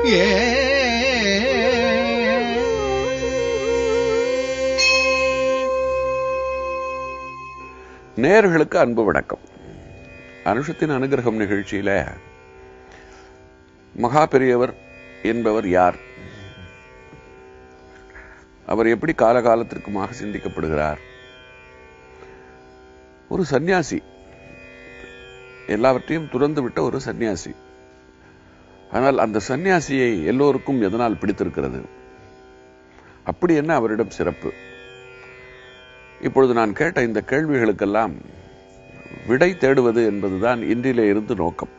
நேயர்களுக்கு அன்பு வணக்கம் அனுஷத்தின் அனுகிரகம் நிகழ்ச்சியில மகா பெரியவர் என்பவர் யார் அவர் எப்படி காலகாலத்திற்குமாக சிந்திக்கப்படுகிறார் ஒரு சந்நியாசி எல்லாவற்றையும் துறந்து விட்ட ஒரு சந்நியாசி ஆனால் அந்த சந்நியாசியை எல்லோருக்கும் எதனால் பிடித்திருக்கிறது அப்படி என்ன அவரிடம் சிறப்பு இப்பொழுது நான் கேட்ட இந்த கேள்விகளுக்கெல்லாம் விடை தேடுவது என்பதுதான் இன்றிலே இருந்து நோக்கம்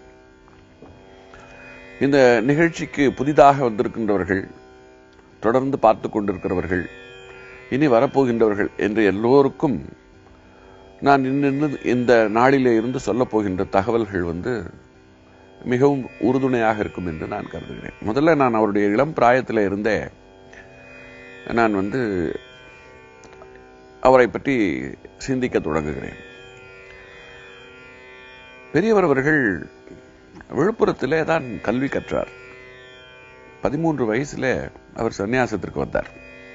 இந்த நிகழ்ச்சிக்கு புதிதாக வந்திருக்கின்றவர்கள் தொடர்ந்து பார்த்து கொண்டிருக்கிறவர்கள் இனி வரப்போகின்றவர்கள் என்று எல்லோருக்கும் நான் இன்னும் இந்த நாளிலே இருந்து சொல்லப் போகின்ற தகவல்கள் வந்து மிகவும் உறுதுணையாக இருக்கும் என்று நான் கருதுகிறேன் முதல்ல நான் அவருடைய இளம் பிராயத்தில் இருந்தே நான் வந்து அவரை பற்றி சிந்திக்க தொடங்குகிறேன் பெரியவர் அவர்கள் விழுப்புரத்திலே தான் கல்வி கற்றார் பதிமூன்று வயசுல அவர் சன்னியாசத்திற்கு வந்தார்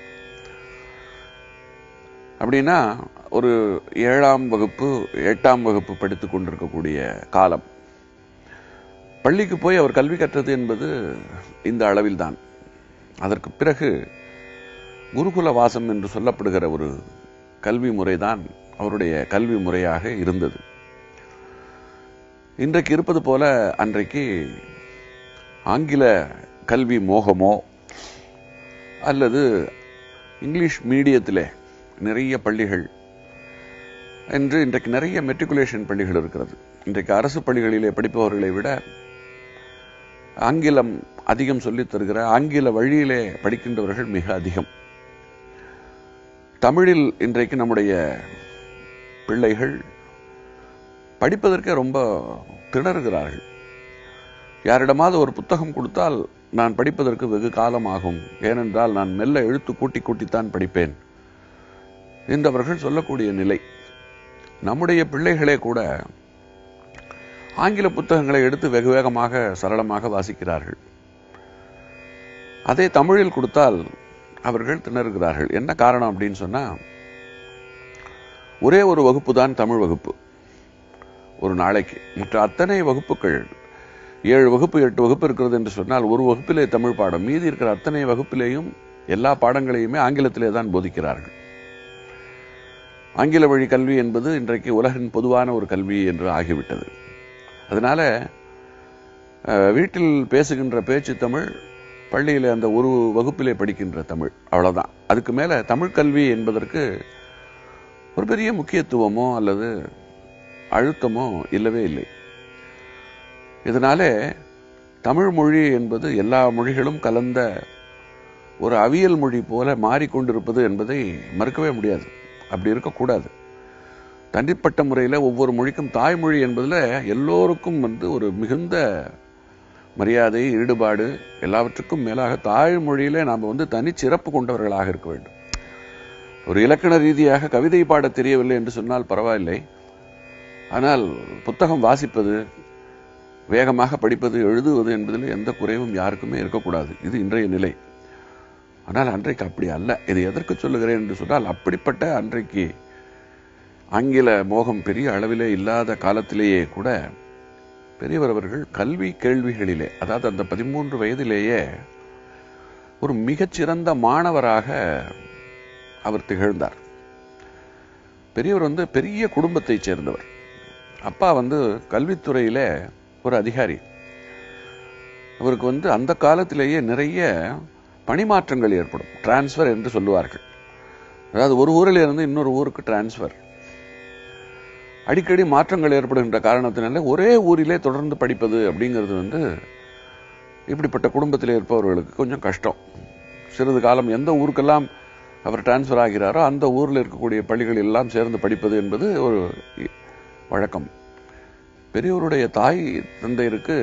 அப்படின்னா ஒரு ஏழாம் வகுப்பு எட்டாம் வகுப்பு படித்துக் கொண்டிருக்கக்கூடிய காலம் பள்ளிக்கு போய் அவர் கல்வி கற்றது என்பது இந்த அளவில்தான் அதற்கு பிறகு குருகுல வாசம் என்று சொல்லப்படுகிற ஒரு கல்வி முறைதான் அவருடைய கல்வி முறையாக இருந்தது இன்றைக்கு இருப்பது போல அன்றைக்கு ஆங்கில கல்வி மோகமோ அல்லது இங்கிலீஷ் மீடியத்திலே நிறைய பள்ளிகள் என்று இன்றைக்கு நிறைய மெட்ரிகுலேஷன் பள்ளிகள் இருக்கிறது இன்றைக்கு அரசு பள்ளிகளிலே படிப்பவர்களை விட ஆங்கிலம் அதிகம் சொல்லித் தருகிற ஆங்கில வழியிலே படிக்கின்றவர்கள் மிக அதிகம் தமிழில் இன்றைக்கு நம்முடைய பிள்ளைகள் படிப்பதற்கே ரொம்ப திணறுகிறார்கள் யாரிடமாவது ஒரு புத்தகம் கொடுத்தால் நான் படிப்பதற்கு வெகு காலம் ஆகும் ஏனென்றால் நான் மெல்ல எழுத்து கூட்டி கூட்டித்தான் படிப்பேன் என்றவர்கள் சொல்லக்கூடிய நிலை நம்முடைய பிள்ளைகளே கூட ஆங்கில புத்தகங்களை எடுத்து வெகு வேகமாக சரளமாக வாசிக்கிறார்கள் அதே தமிழில் கொடுத்தால் அவர்கள் திணறுகிறார்கள் என்ன காரணம் அப்படின்னு சொன்னா ஒரே ஒரு வகுப்பு தான் தமிழ் வகுப்பு ஒரு நாளைக்கு மற்ற அத்தனை வகுப்புகள் ஏழு வகுப்பு எட்டு வகுப்பு இருக்கிறது என்று சொன்னால் ஒரு வகுப்பிலே தமிழ் பாடம் மீதி இருக்கிற அத்தனை வகுப்பிலேயும் எல்லா பாடங்களையுமே ஆங்கிலத்திலே தான் போதிக்கிறார்கள் ஆங்கில வழி கல்வி என்பது இன்றைக்கு உலகின் பொதுவான ஒரு கல்வி என்று ஆகிவிட்டது அதனால வீட்டில் பேசுகின்ற பேச்சு தமிழ் பள்ளியில் அந்த ஒரு வகுப்பிலே படிக்கின்ற தமிழ் அவ்வளவுதான் அதுக்கு மேல தமிழ் கல்வி என்பதற்கு ஒரு பெரிய முக்கியத்துவமோ அல்லது அழுத்தமோ இல்லவே இல்லை இதனாலே தமிழ் மொழி என்பது எல்லா மொழிகளும் கலந்த ஒரு அவியல் மொழி போல மாறிக்கொண்டிருப்பது என்பதை மறுக்கவே முடியாது அப்படி இருக்கக்கூடாது தனிப்பட்ட முறையில் ஒவ்வொரு மொழிக்கும் தாய்மொழி என்பதில் எல்லோருக்கும் வந்து ஒரு மிகுந்த மரியாதை ஈடுபாடு எல்லாவற்றுக்கும் மேலாக தாய்மொழியில நாம் வந்து தனிச்சிறப்பு கொண்டவர்களாக இருக்க வேண்டும் ஒரு இலக்கண ரீதியாக கவிதை பாட தெரியவில்லை என்று சொன்னால் பரவாயில்லை ஆனால் புத்தகம் வாசிப்பது வேகமாக படிப்பது எழுதுவது என்பதில் எந்த குறைவும் யாருக்குமே இருக்கக்கூடாது இது இன்றைய நிலை ஆனால் அன்றைக்கு அப்படி அல்ல இது எதற்கு சொல்லுகிறேன் என்று சொன்னால் அப்படிப்பட்ட அன்றைக்கு ஆங்கில மோகம் பெரிய அளவிலே இல்லாத காலத்திலேயே கூட பெரியவர் அவர்கள் கல்வி கேள்விகளிலே அதாவது அந்த பதிமூன்று வயதிலேயே ஒரு மிகச்சிறந்த மாணவராக அவர் திகழ்ந்தார் பெரியவர் வந்து பெரிய குடும்பத்தைச் சேர்ந்தவர் அப்பா வந்து கல்வித்துறையில ஒரு அதிகாரி அவருக்கு வந்து அந்த காலத்திலேயே நிறைய பணிமாற்றங்கள் ஏற்படும் டிரான்ஸ்ஃபர் என்று சொல்லுவார்கள் அதாவது ஒரு ஊரில் இருந்து இன்னொரு ஊருக்கு டிரான்ஸ்ஃபர் அடிக்கடி மாற்றங்கள் ஏற்படுகின்ற காரணத்தினால ஒரே ஊரிலே தொடர்ந்து படிப்பது அப்படிங்கிறது வந்து இப்படிப்பட்ட குடும்பத்தில் இருப்பவர்களுக்கு கொஞ்சம் கஷ்டம் சிறிது காலம் எந்த ஊருக்கெல்லாம் அவர் டிரான்ஸ்ஃபர் ஆகிறாரோ அந்த ஊரில் இருக்கக்கூடிய பள்ளிகள் எல்லாம் சேர்ந்து படிப்பது என்பது ஒரு வழக்கம் பெரியவருடைய தாய் தந்தையருக்கு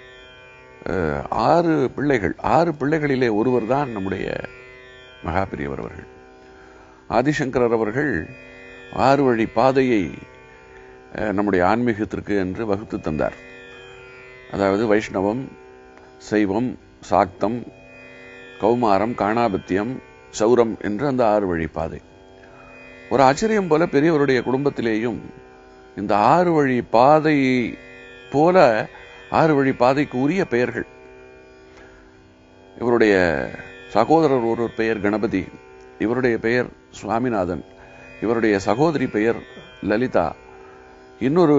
ஆறு பிள்ளைகள் ஆறு பிள்ளைகளிலே ஒருவர் தான் நம்முடைய மகா பெரியவர் அவர்கள் ஆதிசங்கரர் அவர்கள் ஆறு வழி பாதையை நம்முடைய ஆன்மீகத்திற்கு என்று வகுத்து தந்தார் அதாவது வைஷ்ணவம் சைவம் சாக்தம் கௌமாரம் காணாபத்தியம் சௌரம் என்று அந்த ஆறு வழி பாதை ஒரு ஆச்சரியம் போல பெரியவருடைய குடும்பத்திலேயும் இந்த ஆறு வழி பாதை போல ஆறு வழி பாதைக்கு உரிய பெயர்கள் இவருடைய சகோதரர் ஒருவர் பெயர் கணபதி இவருடைய பெயர் சுவாமிநாதன் இவருடைய சகோதரி பெயர் லலிதா இன்னொரு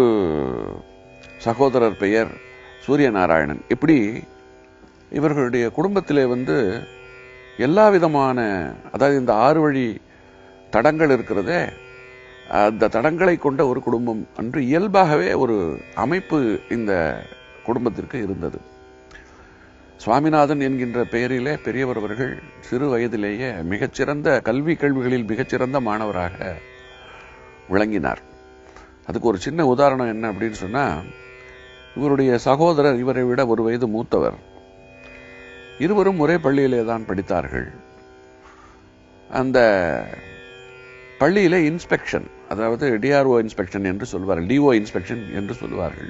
சகோதரர் பெயர் சூரியநாராயணன் இப்படி இவர்களுடைய குடும்பத்திலே வந்து எல்லா விதமான அதாவது இந்த ஆறு வழி தடங்கள் இருக்கிறதே அந்த தடங்களை கொண்ட ஒரு குடும்பம் என்று இயல்பாகவே ஒரு அமைப்பு இந்த குடும்பத்திற்கு இருந்தது சுவாமிநாதன் என்கின்ற பெயரிலே பெரியவர் அவர்கள் சிறு வயதிலேயே மிகச்சிறந்த கல்வி கல்விகளில் மிகச்சிறந்த மாணவராக விளங்கினார் அதுக்கு ஒரு சின்ன உதாரணம் என்ன அப்படின்னு சொன்னா இவருடைய சகோதரர் இவரை விட ஒரு வயது மூத்தவர் இருவரும் ஒரே பள்ளியிலே தான் படித்தார்கள் அந்த பள்ளியிலே இன்ஸ்பெக்ஷன் அதாவது டிஆர்ஓ இன்ஸ்பெக்ஷன் என்று சொல்வார்கள் டிஓ இன்ஸ்பெக்ஷன் என்று சொல்வார்கள்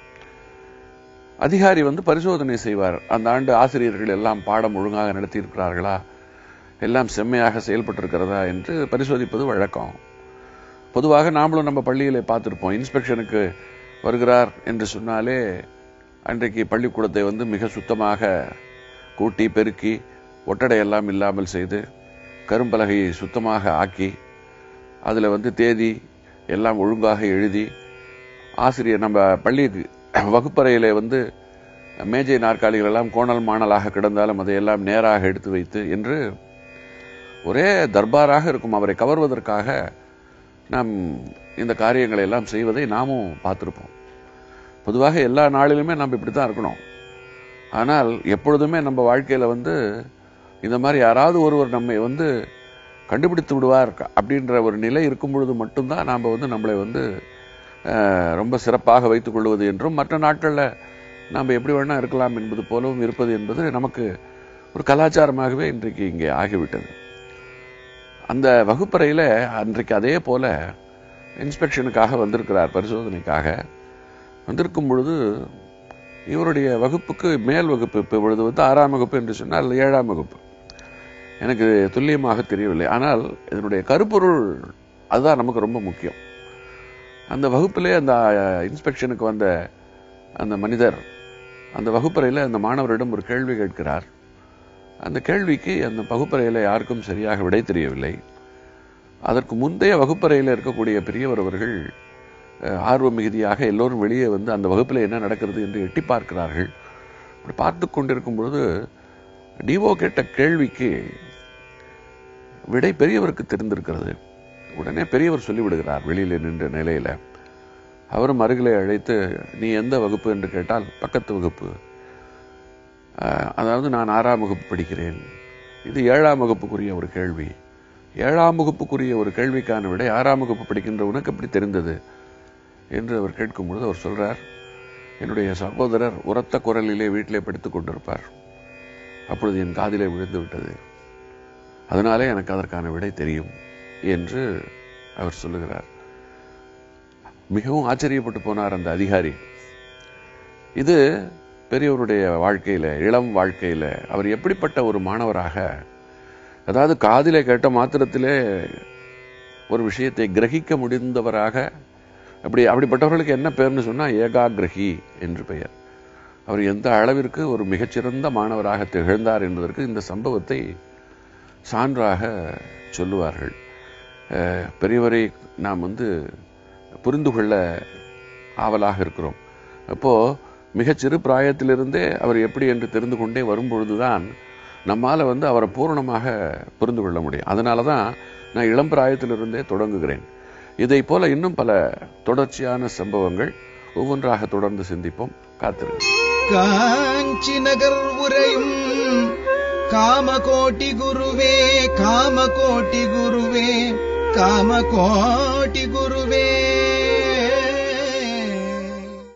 அதிகாரி வந்து பரிசோதனை செய்வார் அந்த ஆண்டு ஆசிரியர்கள் எல்லாம் பாடம் ஒழுங்காக நடத்தியிருக்கிறார்களா எல்லாம் செம்மையாக செயல்பட்டிருக்கிறதா என்று பரிசோதிப்பது வழக்கம் பொதுவாக நாமளும் நம்ம பள்ளியிலே பார்த்திருப்போம் இன்ஸ்பெக்ஷனுக்கு வருகிறார் என்று சொன்னாலே அன்றைக்கு பள்ளிக்கூடத்தை வந்து மிக சுத்தமாக கூட்டி பெருக்கி ஒட்டடை எல்லாம் இல்லாமல் செய்து கரும்பலகையை சுத்தமாக ஆக்கி அதில் வந்து தேதி எல்லாம் ஒழுங்காக எழுதி ஆசிரியர் நம்ம பள்ளி வகுப்பறையிலே வந்து மேஜை நாற்காலிகள் எல்லாம் கோணல் மாணலாக கிடந்தாலும் அதையெல்லாம் நேராக எடுத்து வைத்து என்று ஒரே தர்பாராக இருக்கும் அவரை கவர்வதற்காக நாம் இந்த காரியங்களை எல்லாம் செய்வதை நாமும் பார்த்திருப்போம் பொதுவாக எல்லா நாளிலுமே நம்ம இப்படி தான் இருக்கணும் ஆனால் எப்பொழுதுமே நம்ம வாழ்க்கையில வந்து இந்த மாதிரி யாராவது ஒருவர் நம்மை வந்து கண்டுபிடித்து விடுவார் அப்படின்ற ஒரு நிலை இருக்கும் பொழுது மட்டும்தான் நாம் வந்து நம்மளை வந்து அஹ், ரொம்ப சிறப்பாக வைத்துக் கொள்வது என்றும் மற்ற நாட்களில் நாம் எப்படி வேணா இருக்கலாம் என்பது போலவும் இருப்பது என்பது நமக்கு ஒரு கலாச்சாரமாகவே இன்றைக்கு இங்கே ஆகிவிட்டது அந்த வகுப்பறையில் அன்றைக்கு அதே போல இன்ஸ்பெக்ஷனுக்காக வந்திருக்கிறார் பரிசோதனைக்காக வந்திருக்கும் பொழுது இவருடைய வகுப்புக்கு மேல் வகுப்பு இப்போ பொழுது வந்து ஆறாம் வகுப்பு என்று சொன்னால் ஏழாம் வகுப்பு எனக்கு துல்லியமாக தெரியவில்லை ஆனால் இதனுடைய கருப்பொருள் அதுதான் நமக்கு ரொம்ப முக்கியம் அந்த வகுப்பிலே அந்த இன்ஸ்பெக்ஷனுக்கு வந்த அந்த மனிதர் அந்த வகுப்பறையில் அந்த மாணவரிடம் ஒரு கேள்வி கேட்கிறார் அந்த கேள்விக்கு அந்த வகுப்பறையில் யாருக்கும் சரியாக விடை தெரியவில்லை அதற்கு முந்தைய வகுப்பறையில் இருக்கக்கூடிய பெரியவர் அவர்கள் அஹ், ஆர்வ மிகுதியாக எல்லோரும் வெளியே வந்து அந்த வகுப்பில் என்ன நடக்கிறது என்று எட்டி பார்க்கிறார்கள் அப்படி பார்த்து கொண்டிருக்கும் பொழுது டிஓ கேட்ட கேள்விக்கு விடை பெரியவருக்கு தெரிந்திருக்கிறது உடனே பெரியவர் சொல்லிவிடுகிறார் வெளியில நின்ற நிலையில அவரும் அருகிலே அழைத்து நீ எந்த வகுப்பு என்று கேட்டால் பக்கத்து வகுப்பு அஹ், அதாவது நான் ஆறாம் வகுப்பு படிக்கிறேன் இது ஏழாம் வகுப்புக்குரிய ஒரு கேள்வி ஏழாம் வகுப்புக்குரிய ஒரு கேள்விக்கான விடை ஆறாம் வகுப்பு படிக்கின்ற உனக்கு எப்படி தெரிந்தது என்று அவர் கேட்கும் பொழுது அவர் சொல்றார் என்னுடைய சகோதரர் உரத்த குரலிலே வீட்டிலே படித்துக் கொண்டிருப்பார் அப்பொழுது என் காதிலே விழுந்து விட்டது அதனாலே எனக்கு அதற்கான விடை தெரியும் என்று அவர் சொல்லுகிறார் மிகவும் ஆச்சரியப்பட்டு போனார் அந்த அதிகாரி இது பெரியவருடைய வாழ்க்கையில இளம் வாழ்க்கையில அவர் எப்படிப்பட்ட ஒரு மாணவராக அதாவது காதிலே கேட்ட மாத்திரத்திலே ஒரு விஷயத்தை கிரகிக்க முடிந்தவராக அப்படி அப்படிப்பட்டவர்களுக்கு என்ன பெயர்னு சொன்னா ஏகாகிரகி என்று பெயர் அவர் எந்த அளவிற்கு ஒரு மிகச்சிறந்த மாணவராக திகழ்ந்தார் என்பதற்கு இந்த சம்பவத்தை சான்றாக சொல்லுவார்கள் அஹ், பெரியவரை நாம் வந்து புரிந்து கொள்ள ஆவலாக இருக்கிறோம் அப்போ மிகச்சிறு பிராயத்திலிருந்தே அவர் எப்படி என்று தெரிந்து கொண்டே வரும்பொழுதுதான் நம்மால வந்து அவரை பூரணமாக புரிந்து கொள்ள முடியும் அதனால தான் நான் இளம் பிராயத்திலிருந்தே தொடங்குகிறேன் இதை போல இன்னும் பல தொடர்ச்சியான சம்பவங்கள் ஒவ்வொன்றாக தொடர்ந்து சிந்திப்போம் காத்திருங்க காஞ்சி நகர் உரையும் காமகோட்டி குருவே காமகோட்டி குருவே காமகோட்டி